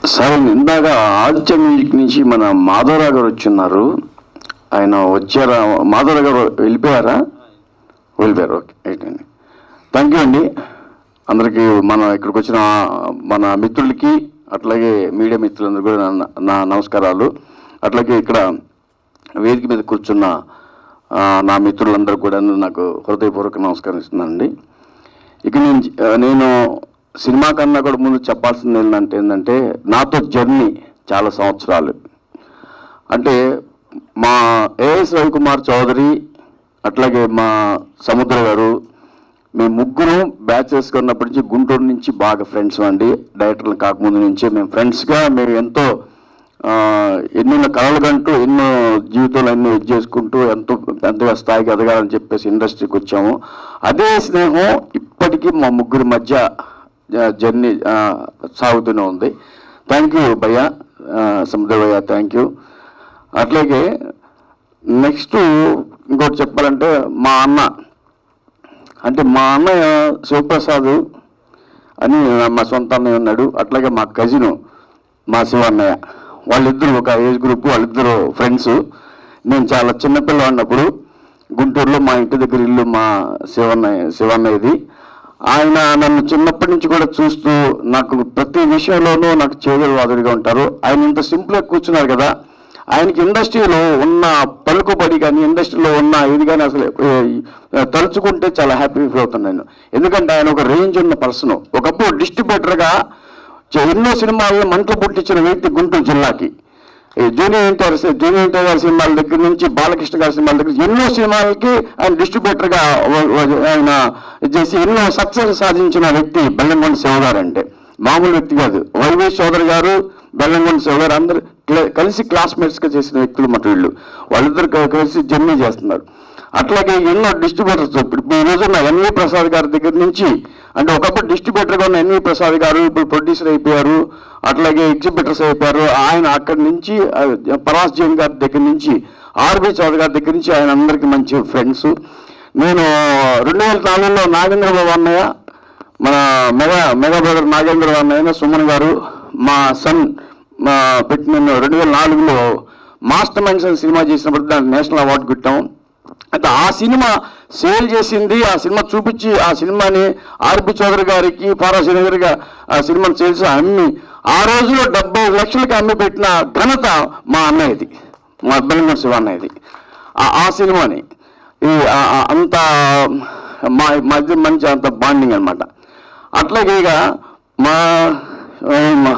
sir ఇందాక Aditya music నుంచి మన మాధవరావు గారు వచ్చిన్నారు ఆయన వచ్చారా మాధవరావు గారు వెళ్ళిపోయారా వెళ్ళిపోయారు ఓకే రైట్ అండి థ్యాంక్ యూ అండి అందరికీ మన ఇక్కడికి వచ్చిన మన మిత్రులకి అట్లాగే మీడియా మిత్రులందరూ కూడా నా- నా నమస్కారాలు అట్లాగే ఇక్కడ వేదిక మీద కూర్చున్న ఆ, నా మిత్రులందరూ కూడా నాకు హృదయపూర్వక నమస్కారం ఇస్తున్నానండి ఇక నేను ఆ, నేను సినిమా కన్నా కూడా ముందు చెప్పాల్సింది ఏంటంటే ఏంటంటే నాతో జర్నీ చాలా సంవత్సరాలు అంటే మా ఏఎస్ రవికుమార్ చౌదరి అట్లాగే మా సముద్ర గారు మేము ముగ్గురు బ్యాచ్ వేసుకున్నప్పటి నుంచి గుంటూరు నుంచి బాగా ఫ్రెండ్స్ అండి డైరెక్టర్లు కాకముందు నుంచే మేము ఫ్రెండ్స్గా మేము ఎంతో ఆ, ఎన్నెన్నో కళలు కంటూ ఎన్నో జీవితంలో ఎన్నో ఇది చేసుకుంటూ ఎంతో పెద్దగా స్థాయికి ఎదగాలని చెప్పేసి ఇండస్ట్రీకి వచ్చాము అదే స్నేహం ఇప్పటికీ మా ముగ్గురి మధ్య జ- జర్నీ ఆ, సాగుతూనే ఉంది థ్యాంక్ యూ భయ్య సముద్ర భయ్య థ్యాంక్ యూ అట్లాగే నెక్స్ట్ ఇంకోటి చెప్పాలంటే మా అన్న అంటే మా అన్నయ్య శివప్రసాద్ అని మా సొంత అన్నయ్య ఉన్నాడు అట్లాగే మా కజిన్ మా శివ అన్నయ్య వాళ్ళిద్దరు ఒక ఏజ్ గ్రూప్ వాళ్ళిద్దరు ఫ్రెండ్స్ నేను చాలా చిన్నపిల్ల ఉన్నప్పుడు గుంటూరులో మా ఇంటి దగ్గర ఇల్లు మా శివన్నయ్య శివన్నయ్యది ఆయన నన్ను చిన్నప్పటి నుంచి కూడా చూస్తూ నాకు ప్రతి విషయంలోనూ నాకు చేదులు వాదులుగా ఉంటారు ఆయన ఇంత సింపుల్గా కూర్చున్నారు కదా ఆయనకి ఇండస్ట్రీలో ఉన్న పలుకుబడి కానీ ఇండస్ట్రీలో ఉన్న ఇది కానీ అసలు ఏ, తలుచుకుంటే చాలా హ్యాపీ ఫీల్ అవుతున్నాను ఎందుకంటే ఆయన ఒక రేంజ్ ఉన్న పర్సన్ ఒకప్పుడు డిస్ట్రిబ్యూటర్గా ఎన్నో సినిమాలను మంటలు పుట్టించిన వ్యక్తి గుంటూరు జిల్లాకి ఈ జూనియర్ ఎన్టీఆర్ సి- జూనియర్ ఎన్టీఆర్ గారి సినిమాల దగ్గర నుంచి బాలకృష్ణ గారి సినిమాల దగ్గర నుంచి ఎన్నో సినిమాలకి ఆయన డిస్ట్రిబ్యూటర్గా వ- వ- ఆయన ఇది చేసి ఎన్నో సక్సెస్ సాధించిన వ్యక్తి బెల్లంకొండ శివ గారు అంటే మామూలు వ్యక్తి కాదు వైవి సోదర్ గారు బెల్లంకొండ శివ గారు అందరు క్ల- కలిసి క్లాస్మేట్స్గా చేసిన వ్యక్తులు మాట వీళ్ళు వాళ్ళిద్దరు క- కలిసి జర్నీ చేస్తున్నారు అట్లాగే ఎన్నో డిస్ట్రిబ్యూటర్స్ ఇప్పుడు ఈ రోజున ఎన్వి ప్రసాద్ గారి దగ్గర నుంచి అంటే ఒకప్పుడు డిస్ట్రిబ్యూటర్గా ఉన్న ఎన్వి ప్రసాద్ గారు ఇప్పుడు ప్రొడ్యూసర్ అయిపోయారు అట్లాగే ఎగ్జిబిటర్స్ అయిపోయారు ఆయన అక్కడి నుంచి ఆ, పరాస్ జైన్ గారి దగ్గర నుంచి ఆర్బి చౌదరి గారి దగ్గర నుంచి ఆయన అందరికీ మంచి ఫ్రెండ్స్ నేను రెండు వేల నాలుగులో నాగేంద్ర బాబు అన్నయ్య మన mega mega brother Nagendra Babu అన్నయ్య సుమన్ గారు మా సన్ మా పెట్టిన రెండు వేల నాలుగులో మాస్టర్ మైండ్స్ అనే సినిమా చేసినప్పుడు దానికి నేషనల్ అవార్డు కొట్టాం అయితే ఆ సినిమా సేల్ చేసింది ఆ సినిమా చూపించి ఆ సినిమాని ఆర్పి చౌదరి గారికి పారాశీన గారికి ఆ సినిమాని సేల్స్ అమ్మి ఆ రోజులో డెబ్బై లక్షలకి అమ్మి పెట్టిన ఘనత మా అన్నయ్యది మా బెల్లంగొండ శివ అన్నయ్యది ఆ- ఆ సినిమాని ఈ ఆ- ఆ అంత మా మధ్య మంచి అంత బాండింగ్ అన్నమాట అట్లాగే ఇక మా మా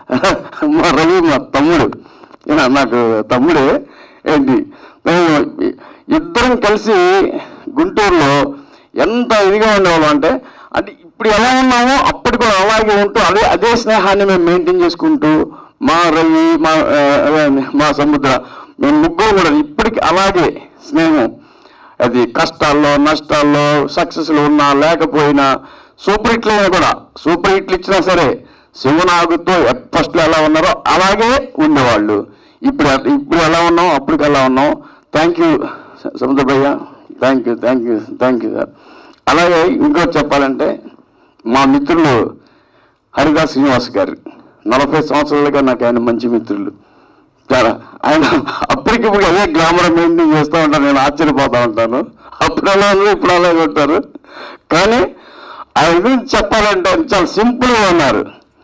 మా రవి మా తమ్ముడు ఈయన నాకు తమ్ముడే ఏంటి మేము ఇద్దరం కలిసి గుంటూరులో ఎంత ఇదిగా ఉండేవాళ్ళం అంటే అంటే ఇప్పుడు ఎలా ఉన్నామో అప్పటి కూడా అలాగే ఉంటూ అదే అదే స్నేహాన్ని మేము మెయింటైన్ చేసుకుంటూ మా రవి మా ఆ, అదే మా సముద్ర మేము ముగ్గురు కూడా ఇప్పటికి అలాగే స్నేహం అది కష్టాల్లో నష్టాల్లో సక్సెస్లు ఉన్నా లేకపోయినా సూపర్ హిట్లు అయినా కూడా సూపర్ హిట్లు ఇచ్చినా సరే శివనాగుతో ఫస్ట్లో ఎలా ఉన్నారో అలాగే ఉండేవాళ్ళు ఇప్పుడు ఇప్పుడు ఎలా ఉన్నాం అప్పటికి ఎలా ఉన్నాం థ్యాంక్ యూ సముద్ర భయ్య thank you thank you thank you sir అలాగే ఇంకోటి చెప్పాలంటే మా మిత్రులు హరిదాస్ శ్రీనివాస్ గారు నలభై సంవత్సరాలుగా నాకు ఆయన మంచి మిత్రులు చాలా ఆయన అప్పటికిప్పుడు అదే గ్లామర్ మెయింటైన్ చేస్తూ ఉంటాను నేను ఆశ్చర్యపోతూ ఉంటాను అప్పుడు ఎలా ఉన్నారు ఇప్పుడు అలాగే ఉంటారు కానీ ఆయన గురించి చెప్పాలంటే ఆయన చాలా సింపుల్గా ఉన్నారు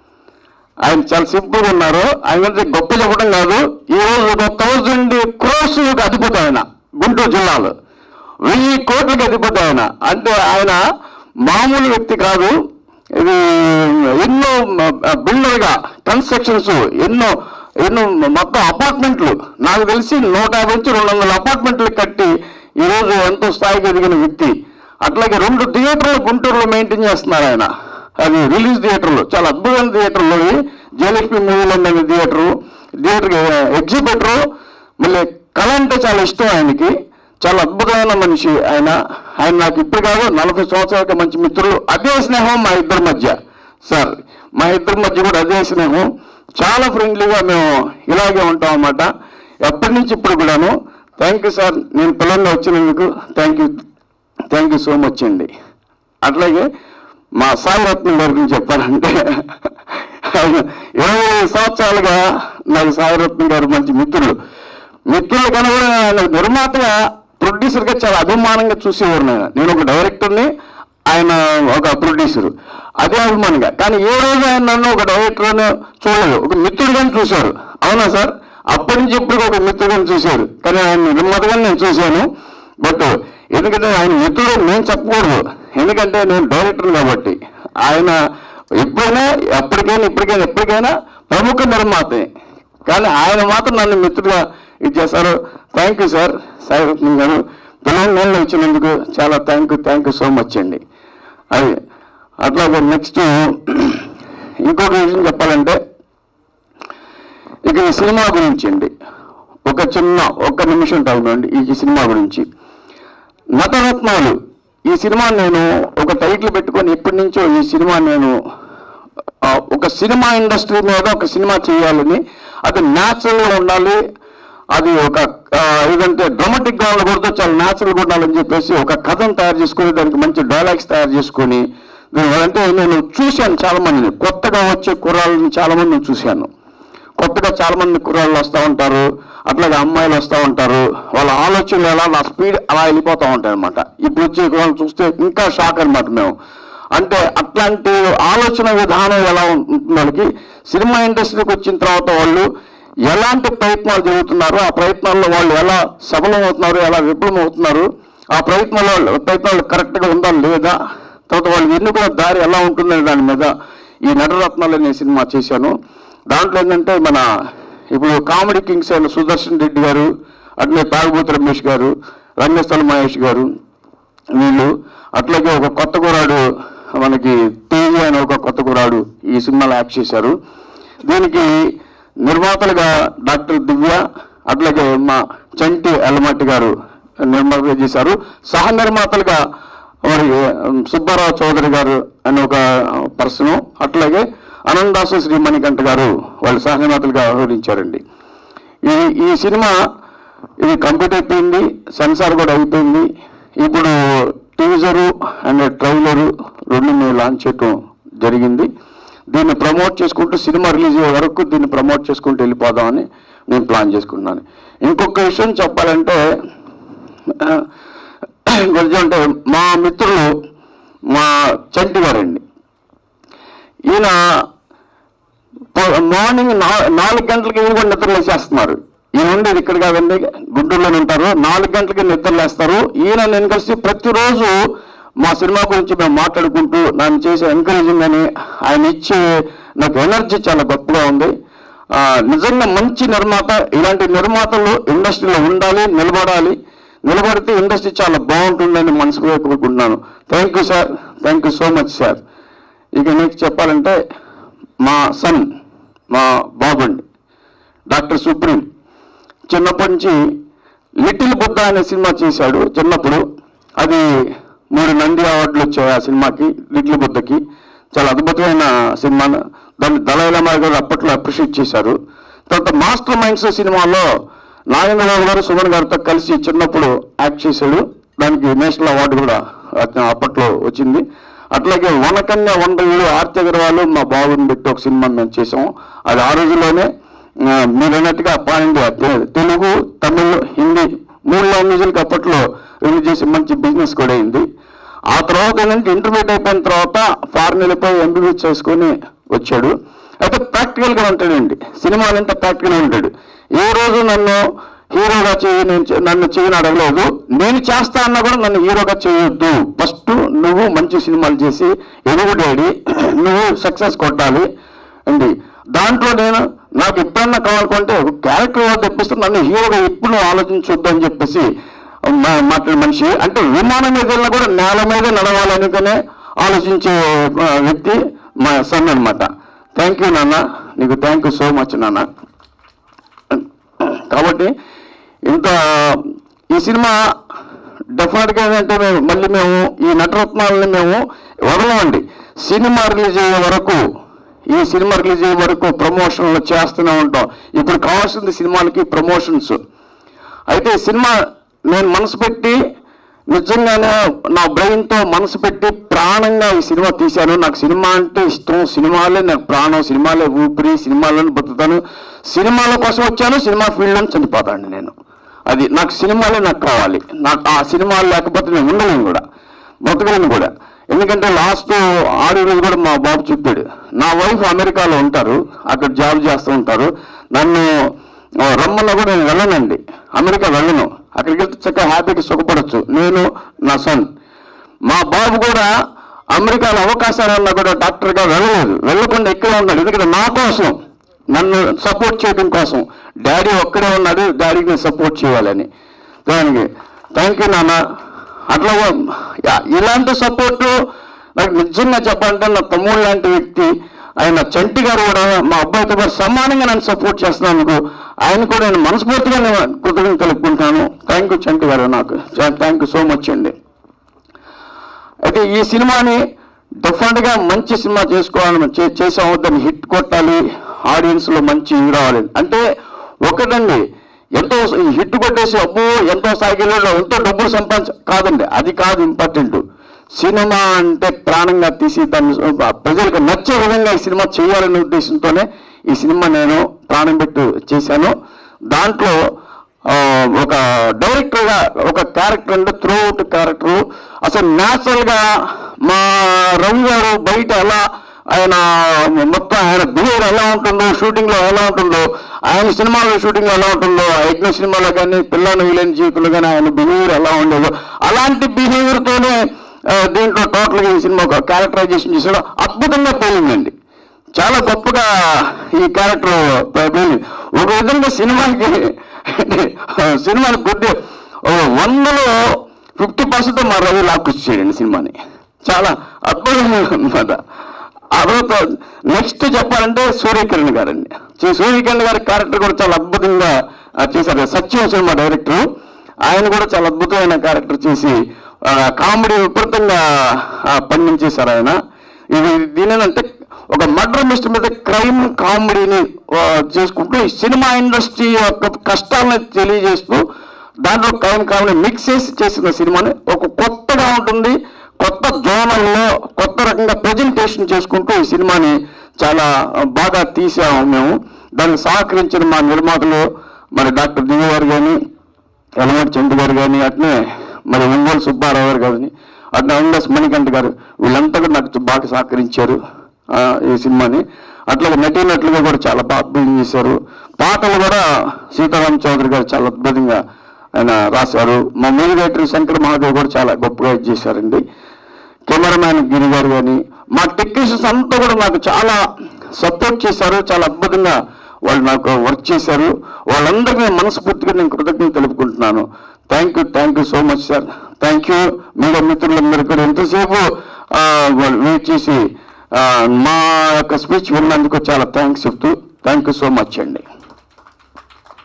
ఆయన చాలా సింపుల్గా ఉన్నారు ఆయన గురించి గొప్ప చెప్పడం కాదు ఈ రోజు ఒక థౌజండ్ క్రోస్ అధిపతి ఆయన గుంటూరు జిల్లాలో వెయ్యి కోట్లకి అధిపతి ఆయన అంటే ఆయన మామూలు వ్యక్తి కాదు ఇది ఎన్నో బిల్డర్గా కన్స్ట్రక్షన్స్ ఎన్నో ఎన్నో మొత్తం అపార్ట్మెంట్లు నాకు తెలిసి నూట యాభై నుంచి రెండు వందల అపార్ట్మెంట్లు కట్టి ఈరోజు ఎంతో స్థాయికి ఎదిగిన వ్యక్తి అట్లాగే రెండు థియేటర్లు గుంటూరులో మెయింటైన్ చేస్తున్నారు ఆయన అది రిలీజ్ థియేటర్లు చాలా అద్భుతమైన థియేటర్లు అవి జయలక్ష్మి మూవీలో ఉండే థియేటరు థియేటర్ ఎగ్జిబిటరు మళ్ళీ కళ అంటే చాలా ఇష్టం ఆయనకి చాలా అద్భుతమైన మనిషి ఆయన ఆయన నాకు ఇప్పుడు కాదు నలభై సంవత్సరాలకి మంచి మిత్రులు అదే స్నేహం మా ఇద్దరి మధ్య సార్ మా ఇద్దరి మధ్య కూడా అదే స్నేహం చాలా ఫ్రెండ్లీగా మేము ఇలాగే ఉంటాం అన్నమాట ఎప్పటి నుంచి ఇప్పుడు కూడాను థ్యాంక్ యూ సార్ నేను పిల్లల్లో వచ్చినందుకు thank you thank you so much అండి అట్లాగే మా సాయి రత్నం గారి గురించి చెప్పాలంటే ఆయన ఇరవై సంవత్సరాలుగా నాకు సాగరత్న గారు మంచి మిత్రులు మిత్రులు కన్నా కూడా ఆయన నిర్మాతగా ప్రొడ్యూసర్గా చాలా అభిమానంగా చూసేవారు నేను నేను ఒక డైరెక్టర్ని ఆయన ఒక ప్రొడ్యూసర్ అదే అభిమానంగా కానీ ఏ రోజు ఆయన నన్ను ఒక డైరెక్టర్ అని చూడలేదు ఒక మిత్రుడిగానే చూశారు అవునా సార్ అప్పటి నుంచి ఇప్పటికి ఒక మిత్రుడిగానే చూశారు కానీ ఆయన నిర్మాతగా నేను చూశాను బట్ ఎందుకంటే ఆయన మిత్రుడు నేను చెప్పకూడదు ఎందుకంటే నేను డైరెక్టర్ కాబట్టి ఆయన ఎప్పుడైనా ఎప్పటికైనా ఇప్పటికైనా ఎప్పటికైనా ప్రముఖ నిర్మాతే కానీ ఆయన మాత్రం నన్ను మిత్రుడుగా ఇచ్చేశారు thank you sir Sai Ratnam గారు పిల్లలు నేను ఇచ్చినందుకు చాలా thank you thank you so much అండి అది అట్లాగే నెక్స్ట్ ఇంకొక విషయం చెప్పాలంటే ఇక ఈ సినిమా గురించి అండి ఒక చిన్న ఒక్క నిమిషం టైం అండి ఈ సినిమా గురించి నటరత్నాలు ఈ సినిమా నేను ఒక టైటిల్ పెట్టుకొని ఎప్పటి నుంచో ఈ సినిమా నేను ఆ, ఒక సినిమా ఇండస్ట్రీ మీద ఒక సినిమా చేయాలని అది న్యాచురల్గా ఉండాలి అది ఒక ఆ, ఏదంటే డ్రామాటిక్ గా ఉండకూడదు చాలా న్యాచురల్గా ఉండాలని చెప్పేసి ఒక కథను తయారు చేసుకొని దానికి మంచి డైలాగ్స్ తయారు చేసుకొని దీని- అంటే నేను చూశాను చాలా మందిని కొత్తగా వచ్చే కుర్రాళ్ళని చాలా మందిని చూశాను కొత్తగా చాలా మంది కుర్రాళ్ళు వస్తూ ఉంటారు అట్లాగే అమ్మాయిలు వస్తూ ఉంటారు వాళ్ళ ఆలోచనలు ఎలా నా స్పీడ్ అలా వెళ్ళిపోతూ ఉంటాయి అనమాట ఇప్పుడు వచ్చే కుర్రాళ్ళు చూస్తే ఇంకా షాక్ అనమాట మేము అంటే అట్లాంటి ఆలోచన విధానం ఎలా ఉంటుంది వాళ్ళకి సినిమా ఇండస్ట్రీకి వచ్చిన తర్వాత వాళ్ళు ఎలాంటి ప్రయత్నాలు జరుగుతున్నారో ఆ ప్రయత్నాల్లో వాళ్ళు ఎలా సఫలం అవుతున్నారు ఎలా విఫలం అవుతున్నారు ఆ ప్రయత్నాలు ప్రయత్నాలు కరెక్ట్గా ఉందా లేదా తర్వాత వాళ్ళు ఎన్నుకున్న దారి ఎలా ఉంటుందనే దాని మీద ఈ నటరత్నాలు అనే సినిమా చేశాను దాంట్లో ఏంటంటే మన ఇప్పుడు కామెడీ కింగ్స్ అయిన సుదర్శన్ రెడ్డి గారు అట్లే తాగుబోతు రమేష్ గారు రంగస్థల మహేష్ గారు వీళ్ళు అట్లాగే ఒక కొత్త కురాడు మనకి తేజ అనే ఒక కొత్త కురాడు ఈ సినిమాలో యాక్ట్ చేశారు దీనికి నిర్మాతలుగా డాక్టర్ దివ్య అట్లాగే మా చంటి అల్లమట్టి గారు నిర్మాతగా చేశారు సహ నిర్మాతలుగా మరి సుబ్బారావు చౌదరి గారు అనే ఒక పర్సన్ అట్లాగే అనందాసు శ్రీ మణికంఠ గారు వాళ్ళు సహ నిర్మాతలుగా వ్యవహరించారండి ఈ ఈ సినిమా ఇది కంప్లీట్ అయిపోయింది సెన్సార్ కూడా అయిపోయింది ఇప్పుడు టీజరు అండ్ ట్రైలరు రెండు మేము లాంచ్ చేయటం జరిగింది దీన్ని ప్రమోట్ చేసుకుంటూ సినిమా రిలీజ్ అయ్యే వరకు దీన్ని ప్రమోట్ చేసుకుంటూ వెళ్ళిపోదామని నేను ప్లాన్ చేసుకున్నాను ఇంకొక విషయం చెప్పాలంటే ఆ, కొంచెం అంటే మా మిత్రులు మా చంటి గారండి ఈయన పో- మార్నింగ్ నా- నాలుగు గంటలకి ఈయన కూడా నిద్ర లేచేస్తున్నారు ఈయన ఉండేది ఇక్కడ కాదండి గుంటూరులోనే ఉంటారు నాలుగు గంటలకి నిద్ర లేస్తారు ఈయన నేను కలిసి ప్రతిరోజు మా సినిమా గురించి మేము మాట్లాడుకుంటూ నన్ను చేసే ఎంకరేజింగ్ అని ఆయన ఇచ్చే నాకు ఎనర్జీ చాలా గొప్పగా ఉంది ఆ, నిజంగా మంచి నిర్మాత ఇలాంటి నిర్మాతలు ఇండస్ట్రీలో ఉండాలి నిలబడాలి నిలబడితే ఇండస్ట్రీ చాలా బాగుంటుందని మనసుగా కోరుకుంటున్నాను thank you sir thank you so much sir ఇక నీకు చెప్పాలంటే మా సన్ మా బాబండి డాక్టర్ సుప్రీం చిన్నప్పటి నుంచి లిటిల్ బుద్ధ అనే సినిమా చేశాడు చిన్నప్పుడు అది మూడు నంది అవార్డులు వచ్చాయి ఆ సినిమాకి లిటిల్ బుద్ధకి చాలా అద్భుతమైన సినిమా దాన్ని దళైలమా గారు అప్పట్లో అప్రిషియేట్ చేశారు తర్వాత మాస్టర్ మైండ్స్ సినిమాలో నాగేంద్రరావు గారు సుమన్ గారితో కలిసి చిన్నప్పుడు యాక్ట్ చేశాడు దానికి నేషనల్ అవార్డు కూడా అత- అప్పట్లో వచ్చింది అట్లాగే వనకన్య వండయుడు ఆర్తి అగర్వాల్ మా బాబుని పెట్టి ఒక సినిమా మేము చేసాము అది ఆ రోజుల్లోనే ఆ, మీరు అన్నట్టుగా పాన్ ఇండియా తె- తెలుగు తమిళ్ హిందీ మూడు లాంగ్వేజ్లకి అప్పట్లో రిలీజ్ చేసి మంచి బిజినెస్ కూడా అయింది ఆ తర్వాత ఏంటంటే ఇంటర్మీడియట్ అయిపోయిన తర్వాత ఫారెన్ వెళ్ళిపోయి ఎంబీబీఎస్ చేసుకొని వచ్చాడు అయితే ప్రాక్టికల్గా ఉంటాడండి సినిమాలు అంటే ప్రాక్టికల్గా ఉంటాడు ఏ రోజు నన్ను హీరోగా చేయి నేను చే- నన్ను చేయని అడగలేదు నేను చేస్తా అన్నా కూడా నన్ను హీరోగా చేయొద్దు ఫస్ట్ నువ్వు మంచి సినిమాలు చేసి ఎదుగు డాడీ నువ్వు సక్సెస్ కొట్టాలి అండి దాంట్లో నేను నాకు ఎప్పుడన్నా కావాలనుకుంటే ఒక క్యారెక్టర్ తెప్పిస్తే నన్ను హీరోగా ఎప్పుడు నువ్వు ఆలోచించొద్దు అని చెప్పేసి మా- మాట్లాడే మనిషి అంటే విమానం మీద వెళ్ళినా కూడా నేల మీద నడవాలనుకునే ఆలోచించే ఆ, వ్యక్తి మా సన్ అన్నమాట థ్యాంక్ యూ నాన్న నీకు థ్యాంక్ యూ సో మచ్ నాన్న కాబట్టి ఇంత ఈ సినిమా డెఫినెట్గా ఏంటంటే మేము మళ్ళీ మేము ఈ నటరత్నాలని మేము వదలమండి సినిమా రిలీజ్ అయ్యే వరకు ఈ సినిమా రిలీజ్ అయ్యే వరకు ప్రమోషన్లు చేస్తూనే ఉంటాం ఇప్పుడు కావాల్సింది సినిమాలకి ప్రమోషన్స్ అయితే ఈ సినిమా నేను మనసు పెట్టి నిజంగానే నా బ్రెయిన్తో మనసు పెట్టి ప్రాణంగా ఈ సినిమా తీశాను నాకు సినిమా అంటే ఇష్టం సినిమాలే నాకు ప్రాణం సినిమాలే ఊపిరి సినిమాలను బతుకుతాను సినిమాల కోసం వచ్చాను సినిమా ఫీల్డ్లో చనిపోతాను నేను అది నాకు సినిమాలే నాకు కావాలి నాకు ఆ సినిమాలు లేకపోతే నేను ఉండలేను కూడా బతకలేను కూడా ఎందుకంటే లాస్ట్ ఆరు రోజు కూడా మా బాబు చెప్పాడు నా వైఫ్ అమెరికాలో ఉంటారు అక్కడ జాబ్ చేస్తూ ఉంటారు నన్ను ఆ, రమ్మన్నా కూడా నేను వెళ్ళనండి అమెరికా వెళ్ళను అక్కడికి వెళ్తే చక్కగా హ్యాపీగా సుఖపడచ్చు నేను నా సన్ మా బాబు కూడా అమెరికాలో అవకాశాలు ఉన్నా కూడా డాక్టర్గా వెళ్ళలేదు వెళ్ళకుండా ఇక్కడే ఉన్నాడు ఎందుకంటే నా కోసం నన్ను సపోర్ట్ చేయడం కోసం డాడీ ఒక్కడే ఉన్నాడు డాడీకి నేను సపోర్ట్ చేయాలని దానికి థ్యాంక్ యూ నాన్న అట్లా యా- ఇలాంటి సపోర్టు నాకు నిజంగా చెప్పాలంటే నా తమ్ముడు లాంటి వ్యక్తి ఆయన చంటి గారు కూడా మా అబ్బాయితో కూడా సమానంగా నన్ను సపోర్ట్ చేస్తున్నందుకు ఆయన కూడా నేను మనస్ఫూర్తిగా నేను కృతజ్ఞత తెలుపుకుంటాను థ్యాంక్ యూ చంటి గారు నాకు థ్యాంక్ యూ సో మచ్ అండి అయితే ఈ సినిమాని డెఫినెట్గా మంచి సినిమా చేసుకోవాలని చే- చేసాము దాన్ని హిట్ కొట్టాలి ఆడియన్స్లో మంచి ఇది రావాలి అంటే ఒకటండి ఎంతో ఈ హిట్ కొట్టేసి అబ్బో ఎంతో స్థాయిలో ఎంతో డబ్బులు సంపాదించ కాదండి అది కాదు ఇంపార్టెంట్ సినిమా అంటే ప్రాణంగా తీసి దాన్ని ప్రజలకు నచ్చే విధంగా ఈ సినిమా చేయాలనే ఉద్దేశంతోనే ఈ సినిమా నేను ప్రాణం పెట్టు చేశాను దాంట్లో ఆ, ఒక డైరెక్టర్ గా ఒక క్యారెక్టర్ అంటే త్రూ అవుట్ క్యారెక్టర్ అసలు న్యాచురల్ గా మా రవి గారు బయట ఎలా ఆయన మొత్తం ఆయన బిహేవియర్ ఎలా ఉంటుందో షూటింగ్ లో ఎలా ఉంటుందో ఆయన సినిమాలో షూటింగ్ లో ఎలా ఉంటుందో యజ్ఞ సినిమాలో కానీ పిల్లని విలన్ జీవితంలో కానీ ఆయన బిహేవియర్ ఎలా ఉండేదో అలాంటి బిహేవియర్ తోనే ఆ, దీంట్లో టోటల్ గా ఈ సినిమా ఒక క్యారెక్టరైజేషన్ చేసాడు అద్భుతంగా పోయిందండి చాలా గొప్పగా ఈ క్యారెక్టర్ పోయింది ఒక విధంగా సినిమాకి సినిమాని కొద్ది ఓ వందలో ఫిఫ్టీ పర్సెంట్ మా రవి లాక్కొచ్చేయండి సినిమాని చాలా అద్భుతంగా అనమాట ఆ తర్వాత నెక్స్ట్ చెప్పాలంటే సూర్యకిరణ్ గారండి శ్రీ సూర్యకిరణ్ గారి క్యారెక్టర్ కూడా చాలా అద్భుతంగా ఆ, చేశారు సత్యం సినిమా డైరెక్టర్ ఆయన కూడా చాలా అద్భుతమైన క్యారెక్టర్ చేసి ఆ, కామెడీ విపరీతంగా ఆ, పండించేశారు ఆయన ఇది దీనినంటే ఒక మర్డర్ మిస్టర్ మీద క్రైమ్ కామెడీని ఆ, చేసుకుంటూ ఈ సినిమా ఇండస్ట్రీ యొక్క కష్టాలను తెలియజేస్తూ దాంట్లో క్రైమ్ కామెడీ మిక్స్ చేసి చేసిన సినిమాని ఒక కొత్తగా ఉంటుంది కొత్త జోనల్లో కొత్త రకంగా ప్రజెంటేషన్ చేసుకుంటూ ఈ సినిమాని చాలా బాగా తీసాము మేము దానికి సహకరించిన మా నిర్మాతలు మరి డాక్టర్ దివ్య గారు కానీ ఎలమటి చంద్ర గారు కానీ అట్నే మరి ఒంగోలు సుబ్బారావు గారు కానీ అట్నే ఎంఎస్ మణికంఠ గారు వీళ్ళంతా కూడా నాకు బాగా సహకరించారు ఆ, ఈ సినిమాని అట్లాగే నటీనటులుగా కూడా చాలా బాగా అద్భుతం చేశారు పాటలు కూడా సీతారాం చౌదరి గారు చాలా అద్భుతంగా ఆయన రాశారు మా మ్యూజిక్ డైరెక్టర్ శంకర్ మహాదేవ్ కూడా చాలా గొప్పగా ఇది చేశారండి కెమెరామ్యాన్ గిరి గారు కానీ మా టెక్నీషియన్స్ అంతా కూడా నాకు చాలా సపోర్ట్ చేశారు చాలా అద్భుతంగా వాళ్ళు నాకు వర్క్ చేశారు వాళ్ళందరికీ నేను మనస్ఫూర్తిగా నేను కృతజ్ఞత తెలుపుకుంటున్నాను thank you thank you so much sir thank you media మిత్రులందరూ కూడా ఎంతసేపు ఆ, వాళ్ళు వెయిట్ చేసి ఆ, మా యొక్క స్పీచ్ విన్నందుకు చాలా థ్యాంక్స్ చెప్తూ థ్యాంక్ యూ సో మచ్ అండి